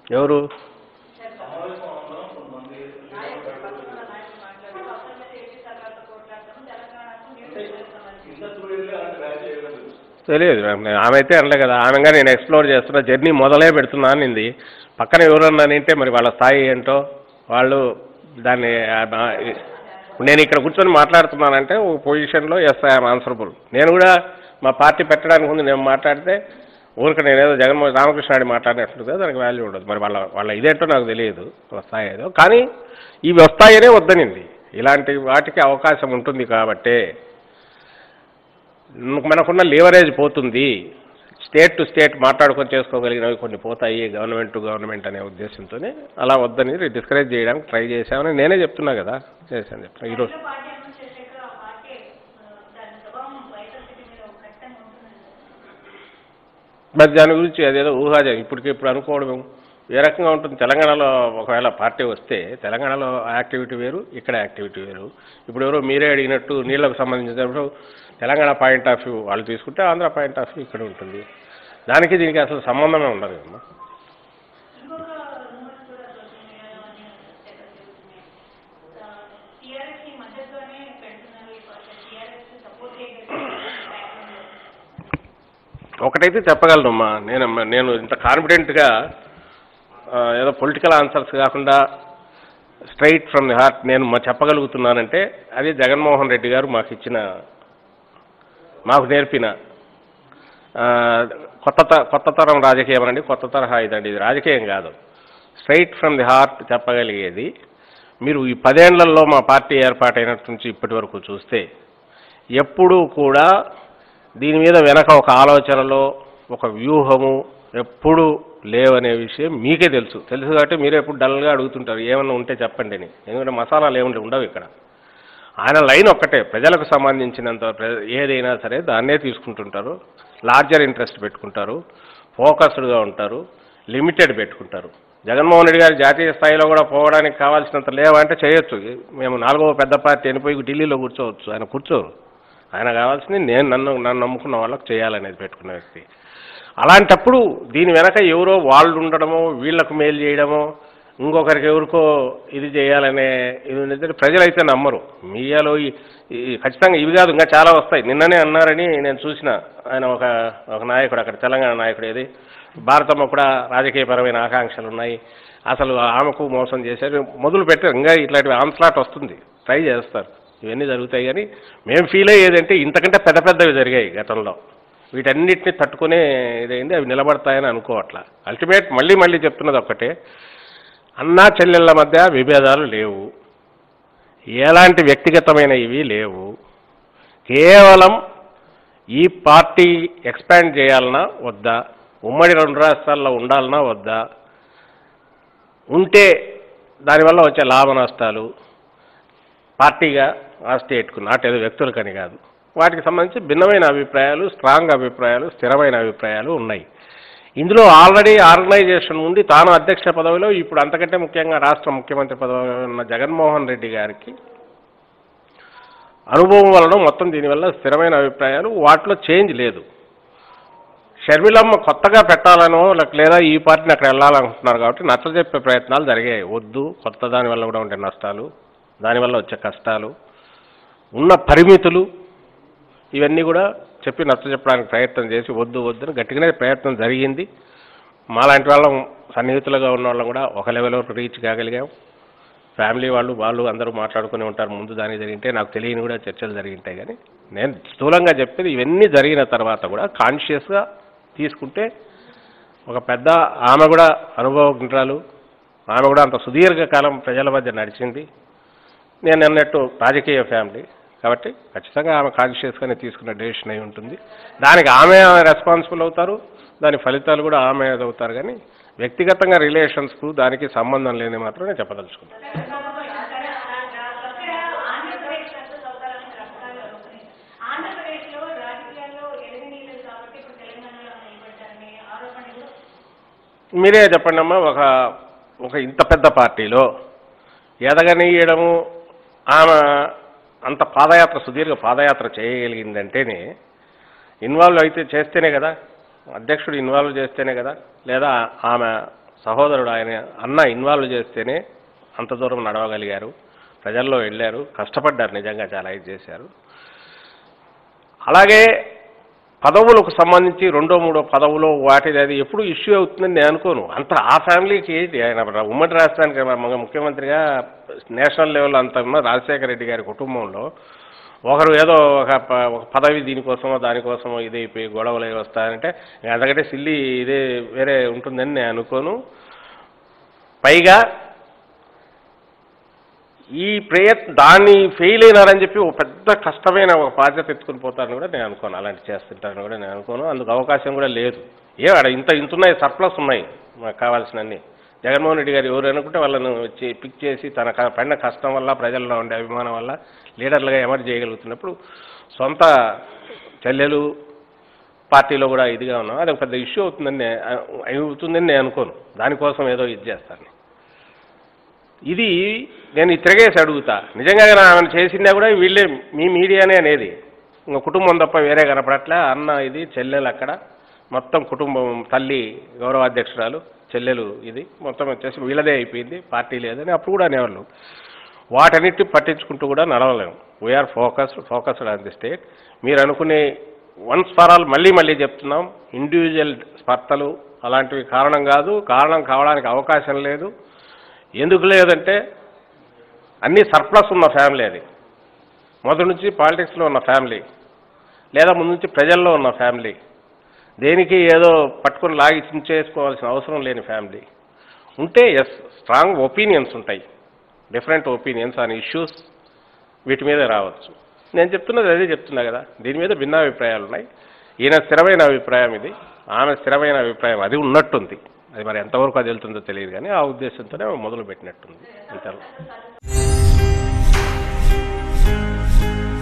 ఎవరు తెలియదు నాకు. ఆమె అయితే అనలే కదా ఆమెగా నేను ఎక్స్ప్లోర్ చేస్తున్నా జర్నీ మొదలే పెడుతున్నా అనింది పక్కన ఎవరన్నా అంటే మరి వాళ్ళ స్థాయి ఏంటో వాళ్ళు దాన్ని ఆ, నా- నేను ఇక్కడ కూర్చొని మాట్లాడుతున్నానంటే ఒక పొజిషన్లో ఎస్ ఐఎమ్ ఆన్సరబుల్ నేను కూడా మా పార్టీ పెట్టడానికి ముందు నేను మాట్లాడితే ఊరికి నేనేదో జగన్మోహన్ రామకృష్ణాడి మాట్లాడినట్లుగా దానికి వాల్యూ ఉండదు మరి వాళ్ళ వాళ్ళ ఇదేంటో నాకు తెలియదు వస్తాయి ఏదో కానీ ఇవి వస్తాయనే వద్దనింది ఇలాంటి వాటికి అవకాశం ఉంటుంది కాబట్టే మనకున్న లీవరేజ్ పోతుంది స్టేట్ టు స్టేట్ మాట్లాడుకొని చేసుకోగలిగినవి కొన్ని పోతాయి గవర్నమెంట్ టు గవర్నమెంట్ అనే ఉద్దేశంతోనే అలా వద్దని డిస్కరేజ్ చేయడానికి ట్రై చేశామని నేనే చెప్తున్నా కదా చేశాను చెప్తున్నా ఈరోజు పార్టీ అమలు చేశాక ఆ పార్టీ ఆ, దాని ప్రభావం వైఎస్ఆర్సీపీ మీద ఒక ఖచ్చితంగా ఉంటుందండి మరి దాని గురించి అదేదో ఊహాజం ఇప్పటికి ఇప్పుడు అనుకోవడం ఏ రకంగా ఉంటుంది తెలంగాణలో ఒకవేళ పార్టీ వస్తే తెలంగాణలో యాక్టివిటీ వేరు ఇక్కడ యాక్టివిటీ వేరు ఇప్పుడు ఎవరో మీరే అడిగినట్టు నీళ్లకు సంబంధించినప్పుడు తెలంగాణ పాయింట్ ఆఫ్ వ్యూ వాళ్ళు తీసుకుంటే ఆంధ్ర పాయింట్ ఆఫ్ వ్యూ ఇక్కడ ఉంటుంది దానికి దీనికి అసలు సంబంధమే ఉండదు కదమ్మా ఇంకొక రూమర్స్ కూడా సోషల్ మీడియాలో అన్ని తెగ తిరుగుతున్నాయి టీఆర్ఎస్ కి మద్దతుగానే పెడుతున్నారు ఈ పార్టీ టీఆర్ఎస్ సపోర్ట్ చేయగలిగే ఒకటైతే చెప్పగలనమ్మా నేను నేను ఇంత కాన్ఫిడెంట్గా ఏదో పొలిటికల్ ఆన్సర్స్ కాకుండా స్ట్రైట్ ఫ్రమ్ ది హార్ట్ నేను మా చెప్పగలుగుతున్నానంటే అది జగన్మోహన్ రెడ్డి గారు మాకు ఇచ్చిన మాకు నేర్పిన ఆ, కొత్త త- కొత్త తరం రాజకీయం అండి కొత్త తరహా ఇదండి ఇది రాజకీయం కాదు స్ట్రైట్ ఫ్రమ్ ది హార్ట్ చెప్పగలిగేది మీరు ఈ పదేళ్లలో మా పార్టీ ఏర్పాటైనట్టు నుంచి ఇప్పటి వరకు చూస్తే ఎప్పుడూ కూడా దీని మీద వెనక ఒక ఆలోచనలో ఒక వ్యూహము ఎప్పుడు లేవనే విషయం మీకే తెలుసు తెలుసు కాబట్టి మీరే ఎప్పుడు డల్గా అడుగుతుంటారు ఏమన్నా ఉంటే చెప్పండి అని ఎందుకంటే మసాలాలు ఏముంటే ఉండవు ఇక్కడ ఆయన లైన్ ఒక్కటే ప్రజలకు సంబంధించినంత ప్ర- ఏదైనా సరే దాన్నే తీసుకుంటుంటారు లార్జర్ ఇంట్రెస్ట్ పెట్టుకుంటారు ఫోకస్డ్గా ఉంటారు లిమిటెడ్ పెట్టుకుంటారు జగన్మోహన్ రెడ్డి గారు జాతీయ స్థాయిలో కూడా పోవడానికి కావాల్సినంత లేవంటే చేయొచ్చు మేము నాలుగవ పెద్ద పార్టీ అని పోయి ఢిల్లీలో కూర్చోవచ్చు ఆయన కూర్చోరు ఆయన కావాల్సింది నేను నన్ను నన్ను నమ్ముకున్న వాళ్ళకి చేయాలనేది పెట్టుకున్న వ్యక్తి అలాంటప్పుడు దీని వెనక ఎవరో వాళ్ళు ఉండడమో వీళ్ళకు మేలు చేయడమో ఇంకొకరికి ఎవరికో ఇది చేయాలనే ఇది ఉన్నది ప్రజలైతే నమ్మరు మీడియాలో ఈ ఈ ఖచ్చితంగా ఇవి కాదు ఇంకా చాలా వస్తాయి నిన్ననే అన్నారని నేను చూసిన ఆయన ఒక ఒక నాయకుడు అక్కడ తెలంగాణ నాయకుడు ఏది భారతమ్మ కూడా రాజకీయపరమైన ఆకాంక్షలు ఉన్నాయి అసలు ఆమెకు మోసం చేశారు మొదలు పెట్టారు ఇంకా ఇట్లాంటి ఆన్స్లాట్ వస్తుంది ట్రై చేస్తారు ఇవన్నీ జరుగుతాయి కానీ మేము ఫీల్ అయ్యేదంటే ఇంతకంటే పెద్ద పెద్దవి జరిగాయి గతంలో వీటన్నిటిని తట్టుకునే ఇదైంది అవి నిలబడతాయని అనుకోవట్లా అల్టిమేట్ మళ్ళీ మళ్ళీ చెప్తున్నది ఒక్కటే అన్నా చెల్లెళ్ళ మధ్య విభేదాలు లేవు ఎలాంటి వ్యక్తిగతమైన ఇవి లేవు కేవలం ఈ పార్టీ ఎక్స్పాండ్ చేయాలన్నా వద్దా ఉమ్మడి రెండు రాష్ట్రాల్లో ఉండాలన్నా వద్దా ఉంటే దానివల్ల వచ్చే లాభ నష్టాలు పార్టీగా ఆ స్టేట్కు నాట్ ఏదో వ్యక్తులకని కాదు వాటికి సంబంధించి భిన్నమైన అభిప్రాయాలు స్ట్రాంగ్ అభిప్రాయాలు స్థిరమైన అభిప్రాయాలు ఉన్నాయి ఇందులో ఆల్రెడీ ఆర్గనైజేషన్ ఉంది తాను అధ్యక్ష పదవిలో ఇప్పుడు అంతకంటే ముఖ్యంగా రాష్ట్ర ముఖ్యమంత్రి పదవిలో ఉన్న జగన్మోహన్ రెడ్డి గారికి అనుభవం వలన మొత్తం దీనివల్ల స్థిరమైన అభిప్రాయాలు వాటిలో చేంజ్ లేదు షర్మిలమ్మ కొత్తగా పెట్టాలనో లేక లేదా ఈ పార్టీని అక్కడ వెళ్ళాలనుకుంటున్నారు కాబట్టి నచ్చజెప్పే ప్రయత్నాలు జరిగాయి వద్దు కొత్త దానివల్ల కూడా ఉండే నష్టాలు దానివల్ల వచ్చే కష్టాలు ఉన్న పరిమితులు ఇవన్నీ కూడా చెప్పి నచ్చ చెప్పడానికి ప్రయత్నం చేసి వద్దు వద్దని గట్టిగానే ప్రయత్నం జరిగింది మాలాంటి వాళ్ళం సన్నిహితులుగా ఉన్న వాళ్ళం కూడా ఒక లెవెల్ వరకు రీచ్ కాగలిగాం ఫ్యామిలీ వాళ్ళు వాళ్ళు అందరూ మాట్లాడుకుని ఉంటారు ముందు దానికి జరిగింటే నాకు తెలియని కూడా చర్చలు జరిగింటాయి కానీ నేను స్థూలంగా చెప్పేది ఇవన్నీ జరిగిన తర్వాత కూడా కాన్షియస్గా తీసుకుంటే ఒక పెద్ద ఆమె కూడా అనుభవజ్ఞురాలు ఆమె కూడా అంత సుదీర్ఘకాలం ప్రజల మధ్య నడిచింది నేను అన్నట్టు రాజకీయ ఫ్యామిలీ కాబట్టి ఖచ్చితంగా ఆమె కాన్షియస్గానే తీసుకున్న డెసిషన్ అయి ఉంటుంది దానికి ఆమె రెస్పాన్సిబుల్ అవుతారు దాని ఫలితాలు కూడా ఆమె అవుతారు కానీ వ్యక్తిగతంగా రిలేషన్స్కు దానికి సంబంధం లేని మాత్రం నేను చెప్పదలుచుకున్నాను ఇక్కడ ఆంధ్రప్రదేశ్ సక్సెస్ అవుతారని మీరు అంటున్నారు ఒకటి. ఆంధ్రప్రదేశ్లో రాజకీయాల్లో ఎదగనీయలేదు కాబట్టి ఇప్పుడు తెలంగాణలో నిలబడ్డారనే ఆరోపణ కూడా మీరే చెప్పండి అమ్మా ఒక ఒక ఇంత పెద్ద పార్టీలో ఎదగనీయడము ఆమె అంత పాదయాత్ర సుదీర్ఘ పాదయాత్ర చేయగలిగిందంటేనే ఇన్వాల్వ్ అయితే చేస్తేనే కదా అధ్యక్షుడు ఇన్వాల్వ్ చేస్తేనే కదా లేదా ఆమె సహోదరుడు ఆయన అన్న ఇన్వాల్వ్ చేస్తేనే అంత దూరం నడవగలిగారు ప్రజల్లో వెళ్ళారు కష్టపడ్డారు నిజంగా చాలా ఇది చేశారు అలాగే పదవులకు సంబంధించి రెండో మూడో పదవులో వాటిది అది ఎప్పుడు ఇష్యూ అవుతుందని నేను అనుకోను అంత ఆ ఫ్యామిలీకి ఏంటి ఆయన ఉమ్మడి రాష్ట్రానికి మన ముఖ్యమంత్రిగా నేషనల్ లెవెల్ అంత ఉన్న రాజశేఖర రెడ్డి గారి కుటుంబంలో ఒకరు ఏదో ఒక ప- ఒక పదవి దీనికోసమో దానికోసమో ఇదైపోయి గొడవలు అవి వస్తాయంటే అంతకంటే సిల్లి ఇదే వేరే ఉంటుందని నేను అనుకోను పైగా ఈ ప్రయత్ దాన్ని ఫెయిల్ అయినారని చెప్పి ఒక పెద్ద కష్టమైన ఒక బాధ్యత ఎత్తుకుని పోతారని కూడా నేను అనుకోను అలాంటి చేస్తుంటారని కూడా నేను అనుకోను అందుకు అవకాశం కూడా లేదు ఏ ఆడ ఇంత ఇంత ఉన్నాయి సర్ప్లస్ ఉన్నాయి మాకు కావాల్సినన్ని జగన్మోహన్ రెడ్డి గారు ఎవరు అనుకుంటే వాళ్ళను వచ్చి పిక్ చేసి తన క- పడిన కష్టం వల్ల ప్రజల్లో ఉండే అభిమానం వల్ల లీడర్లుగా ఎమర్జ్ చేయగలుగుతున్నప్పుడు సొంత చెల్లెలు పార్టీలో కూడా ఇదిగా ఉన్నాం అది ఒక పెద్ద ఇష్యూ అవుతుందని నే- అవుతుందని నేను అనుకోను దానికోసం ఏదో ఇది చేస్తాను ఇది నేను ఈ తిరగేసి అడుగుతా నిజంగా కానీ ఆమెను చేసిందా కూడా వీళ్ళే మీ మీడియానే అనేది ఇంకా కుటుంబం తప్ప వేరే కనపడట్లే అన్న ఇది చెల్లెలు అక్కడ మొత్తం కుటుంబం తల్లి గౌరవ అధ్యక్షురాలు చెల్లెలు ఇది మొత్తం వచ్చేసి వీళ్ళదే అయిపోయింది పార్టీ లేదని అప్పుడు కూడా అనేవాళ్ళు వాటన్నిటి పట్టించుకుంటూ కూడా నడవలేము we're focused focused on the state మీరు అనుకునే వన్స్ ఫర్ ఆల్ మళ్ళీ మళ్ళీ చెప్తున్నాం ఇండివిజువల్ స్పర్ధలు అలాంటివి కారణం కాదు కారణం కావడానికి అవకాశం లేదు ఎందుకు లేదంటే అన్ని సర్ప్లస్ ఉన్న ఫ్యామిలీ అది మొదటి నుంచి పాలిటిక్స్లో ఉన్న ఫ్యామిలీ లేదా ముందు నుంచి ప్రజల్లో ఉన్న ఫ్యామిలీ దేనికి ఏదో పట్టుకొని లాగి చించేసుకోవాల్సిన అవసరం లేని ఫ్యామిలీ ఉంటే ఎస్ స్ట్రాంగ్ ఒపీనియన్స్ ఉంటాయి డిఫరెంట్ ఒపీనియన్స్ ఆన్ ఇష్యూస్ వీటి మీద రావచ్చు నేను చెప్తున్నది అదే చెప్తున్నా కదా దీని మీద భిన్నాభిప్రాయాలు ఉన్నాయి ఈయన స్థిరమైన అభిప్రాయం ఇది ఆమె స్థిరమైన అభిప్రాయం అది ఉన్నట్టుంది అది మరి ఎంతవరకు అది వెళ్తుందో తెలియదు కానీ ఆ ఉద్దేశంతోనే మొదలు పెట్టినట్టుంది అంతే